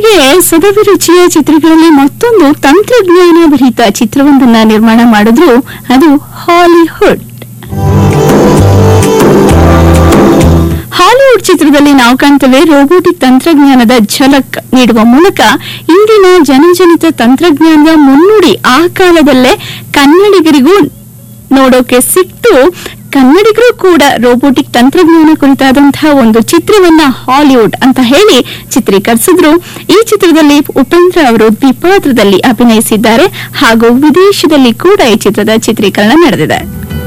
ಹಾಗೆ ಸದಭಿರುಚಿಯ ಚಿತ್ರಗಳಲ್ಲಿ ಮತ್ತೊಂದು ತಂತ್ರಜ್ಞಾನ ಭರಿತ ಚಿತ್ರವೊಂದನ್ನ ನಿರ್ಮಾಣ ಮಾಡಿದ್ರು ಅದು ಹಾಲಿವುಡ್ ಹಾಲಿವುಡ್ ಚಿತ್ರದಲ್ಲಿ ನಾವು ಕಾಣ್ತೇವೆ ರೋಬೋಟಿಕ್ ತಂತ್ರಜ್ಞಾನದ ಝಲಕ್ ನೀಡುವ ಮೂಲಕ ಇಂದಿನ ಜನಜನಿತ ತಂತ್ರಜ್ಞಾನದ ಮುನ್ನುಡಿ ಆ ಕಾಲದಲ್ಲೇ ಕನ್ನಡಿಗರಿಗೂ ನೋಡೋಕೆ ಸಿಕ್ತು ಕನ್ನಡಿಗರು ಕೂಡ ರೋಬೋಟಿಕ್ ತಂತ್ರಜ್ಞಾನ ಕುರಿತಾದಂತಹ ಒಂದು ಚಿತ್ರವನ್ನ ಹಾಲಿವುಡ್ ಅಂತ ಹೇಳಿ ಚಿತ್ರೀಕರಿಸಿದ್ರು ಈ ಚಿತ್ರದಲ್ಲಿ ಉಪೇಂದ್ರ ಅವರು ದ್ವಿಪಾತ್ರದಲ್ಲಿ ಅಭಿನಯಿಸಿದ್ದಾರೆ ಹಾಗೂ ವಿದೇಶದಲ್ಲಿ ಕೂಡ ಈ ಚಿತ್ರದ ಚಿತ್ರೀಕರಣ ನಡೆದಿದೆ